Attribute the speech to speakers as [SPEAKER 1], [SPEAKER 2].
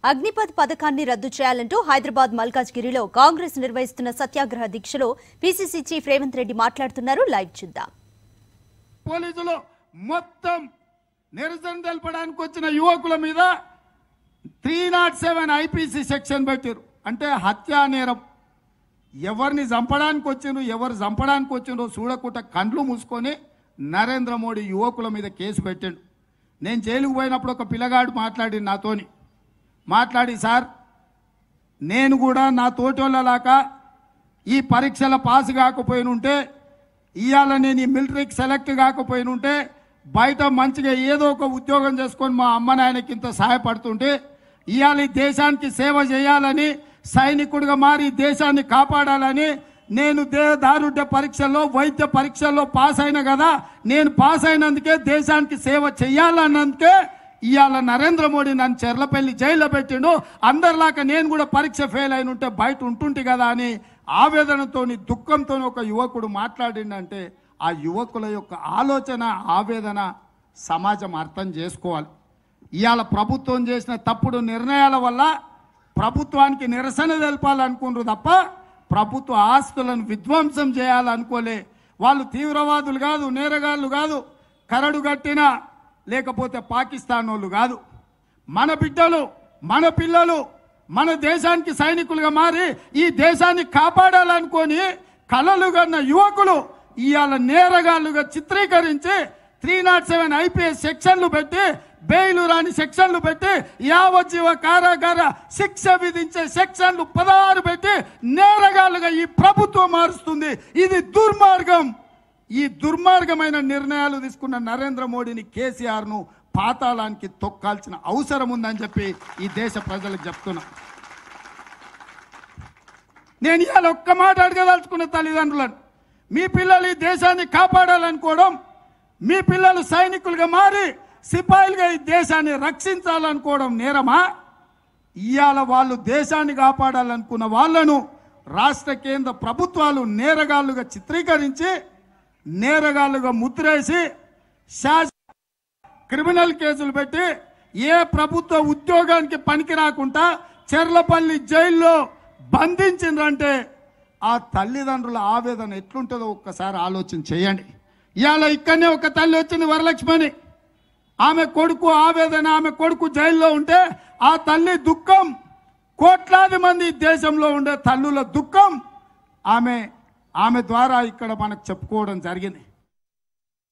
[SPEAKER 1] అగ్నిపథ్ పథకాన్ని రద్దు చేయాలంటూ హైదరాబాద్ మల్కాజ్గిరిలో కాంగ్రెస్ నిర్వహిస్తున్న సత్యాగ్రహ దీక్షలో పీసీసీ చీఫ్ రేవంత్ రెడ్డి మాట్లాడుతున్నారు లైవ్ చూద్దాం
[SPEAKER 2] పోలీసులు మొత్తం నిరసన తెలపడానికి వచ్చిన యువకుల మీద three not seven IPC section పెట్టారు అంటే హత్యా నేరం ఎవరిని చంపడానికి వచ్చిండ్రు ఎవరు చంపడానికి వచ్చిండ్రో చూడకుండా కండ్లు మూసుకొని నరేంద్ర మోడీ యువకుల మీద కేసు పెట్టాడు నేను జైలుకు పోయినప్పుడు ఒక పిల్లగాడు మాట్లాడి నాతోని మాట్లాడి సార్ నేను కూడా నా తోటోళ్ళలాగా ఈ పరీక్షల పాస్ కాకపోయిన ఉంటే ఇవాళ నేను ఈ మిలిటరీకి సెలెక్ట్ కాకపోయిన ఉంటే బయట మంచిగా ఏదో ఒక ఉద్యోగం చేసుకొని మా అమ్మ నాయనకి ఇంత సహాయపడుతుంటే ఇవాళ ఈ దేశానికి సేవ చేయాలని సైనికుడిగా మారి ఈ దేశాన్ని కాపాడాలని నేను దే దారుఢ్య పరీక్షల్లో వైద్య పరీక్షల్లో పాస్ అయిన కదా నేను పాస్ అయినందుకే దేశానికి సేవ చేయాలన్నందుకే ఇవాళ నరేంద్ర మోడీ నన్ను చెర్లపల్లి జైల్లో పెట్టిండు అందరిలాగా నేను కూడా పరీక్ష ఫెయిల్ అయిన ఉంటే బయట ఉంటుంటి కదా అని ఆవేదనతోని దుఃఖంతో ఒక యువకుడు మాట్లాడిండంటే ఆ యువకుల యొక్క ఆలోచన ఆవేదన సమాజం అర్థం చేసుకోవాలి ఇవాళ ప్రభుత్వం చేసిన తప్పుడు నిర్ణయాల వల్ల ప్రభుత్వానికి నిరసన తెలపాలనుకున్నారు తప్ప ప్రభుత్వ ఆస్తులను విధ్వంసం చేయాలనుకోలే వాళ్ళు తీవ్రవాదులు కాదు నేరగాళ్ళు కాదు కరడు కట్టిన లేకపోతే పాకిస్తాన్ వాళ్ళు కాదు మన బిడ్డలు మన పిల్లలు మన దేశానికి సైనికులుగా మారి ఈ దేశాన్ని కాపాడాలనుకొని కలలు కన్న యువకులు ఇవాళ నేరగాళ్ళుగా చిత్రీకరించి త్రీ నాట్ సెవెన్ ఐపీఎస్ సెక్షన్లు పెట్టి బెయిలు రాని సెక్షన్లు పెట్టి యావజ్జీవ కారాగార శిక్ష విధించే సెక్షన్లు పదహారు పెట్టి నేరగాళ్ళుగా ఈ ప్రభుత్వం మారుస్తుంది ఇది దుర్మార్గం ఈ దుర్మార్గమైన నిర్ణయాలు తీసుకున్న నరేంద్ర మోడీని కేసీఆర్ను పాతాళానికి తొక్కాల్సిన అవసరం ఉందని చెప్పి ఈ దేశ ప్రజలకు చెప్తున్నా నేను ఇవాళ ఒక్క మాట అడగదలుచుకున్న తల్లిదండ్రులను మీ పిల్లలు ఈ దేశాన్ని కాపాడాలనుకోవడం మీ పిల్లలు సైనికులుగా మారి సిపాయిలుగా ఈ దేశాన్ని రక్షించాలనుకోవడం నేరమా ఇవాళ వాళ్ళు దేశాన్ని కాపాడాలనుకున్న వాళ్ళను రాష్ట్ర కేంద్ర ప్రభుత్వాలు నేరగాళ్ళుగా చిత్రీకరించి నేరగాళ్ళుగా ముద్రేసి శాస క్రిమినల్ కేసులు పెట్టి ఏ ప్రభుత్వ ఉద్యోగానికి పనికి రాకుండా చెర్లపల్లి జైల్లో బంధించిండ్రంటే ఆ తల్లిదండ్రుల ఆవేదన ఎట్లుంటుందో ఒక్కసారి ఆలోచన చేయండి ఇవాళ ఇక్కడనే ఒక తల్లి వచ్చింది వరలక్ష్మణి ఆమె కొడుకు ఆవేదన ఆమె కొడుకు జైల్లో ఉంటే ఆ తల్లి దుఃఖం కోట్లాది మంది ఈ దేశంలో ఉండే తల్లుల దుఃఖం ఆమె ఆమె ద్వారా ఇక్కడ మనకు చెప్పుకోవడం జరిగింది